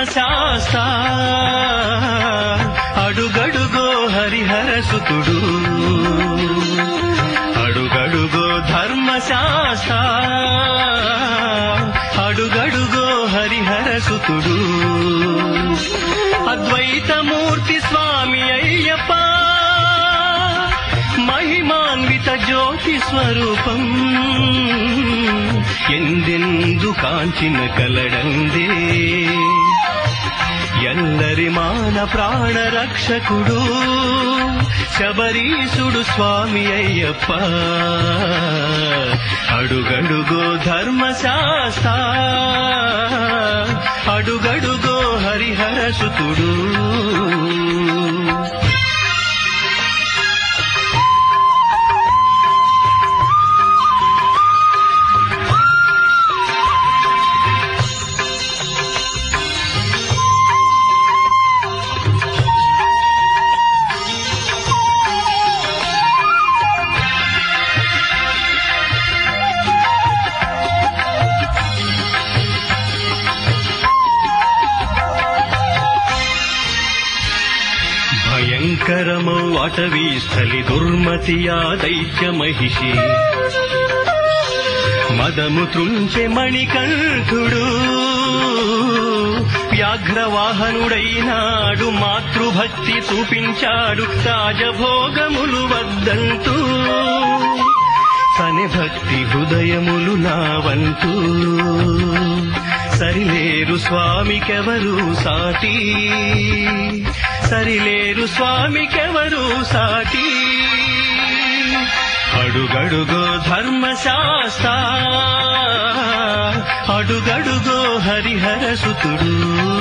ధర్మశాస్త్ర అడుగడుగో హరిహర సుతుడు అడుగడుగో ధర్మశాస్త్ర అడుగడుగో హరిహర సుతుడు అద్వైతమూర్తి స్వామి అయ్యప్ప మహిమాన్విత జ్యోతి స్వరూపం ఎందెందు కాంచిన కలడందే ఎల్లరి మాన ప్రాణ రక్షకుడు శబరీశుడు స్వామి అయ్యప్ప అడుగడుగో ధర్మశాస్త్ర అడుగడుగో హరిహర సుతుడు భయంకరమౌ అటవీ స్థలి దుర్మతియా దైత్య మహిషి మదము త్రుంచె మణికంఠుడు వ్యాఘ్రవాహనుడైనాడు మాతృభక్తి చూపించాడు రాజభోగములు వద్దంటూ తని భక్తి హృదయములు నావంటూ సరిలేరు స్వామికెవరు సాటి సరిలేరు స్వామికెవరు సాటి అడుగడుగో ధర్మశాస్త్ర అడుగడుగో హరిహర సుతుడు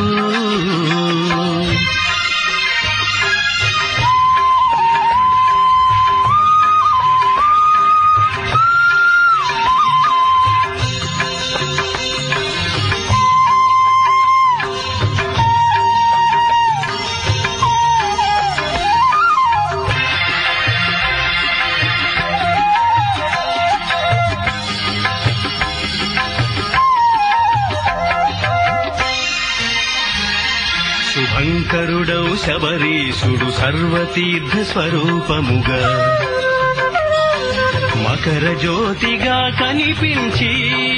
శుభంకరుడౌ శబరీశుడు సర్వతీర్థ స్వరూపముగా మకర జ్యోతిగా కనిపించి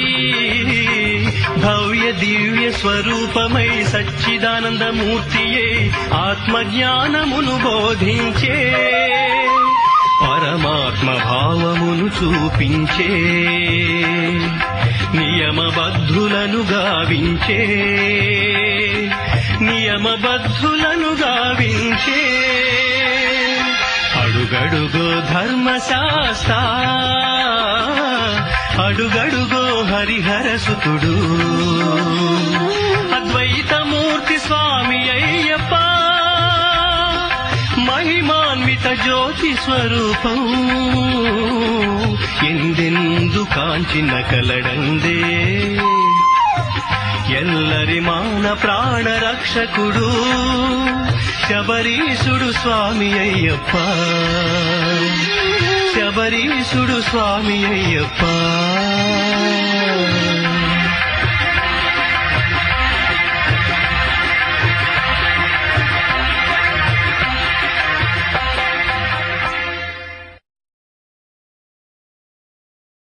భవ్య దివ్య స్వరూపమై సచ్చిదానందమూర్తియే ఆత్మజ్ఞానమును బోధించే పరమాత్మ భావమును చూపించే నియమబద్ధులను గావించే నియమబద్ధులను గావించే అడుగడుగో ధర్మశాస్త్ర అడుగడుగో హరిహర సుతుడు అద్వైతమూర్తి స్వామి అయ్యప్ప మహిమాన్విత జ్యోతి స్వరూపం ఎందెందు కాంచిన కలడందే ఎల్లరి మాన ప్రాణ రక్షకుడు శబరీశుడు స్వామి అయ్యప్ప శబరీశుడు స్వామి అయ్యప్ప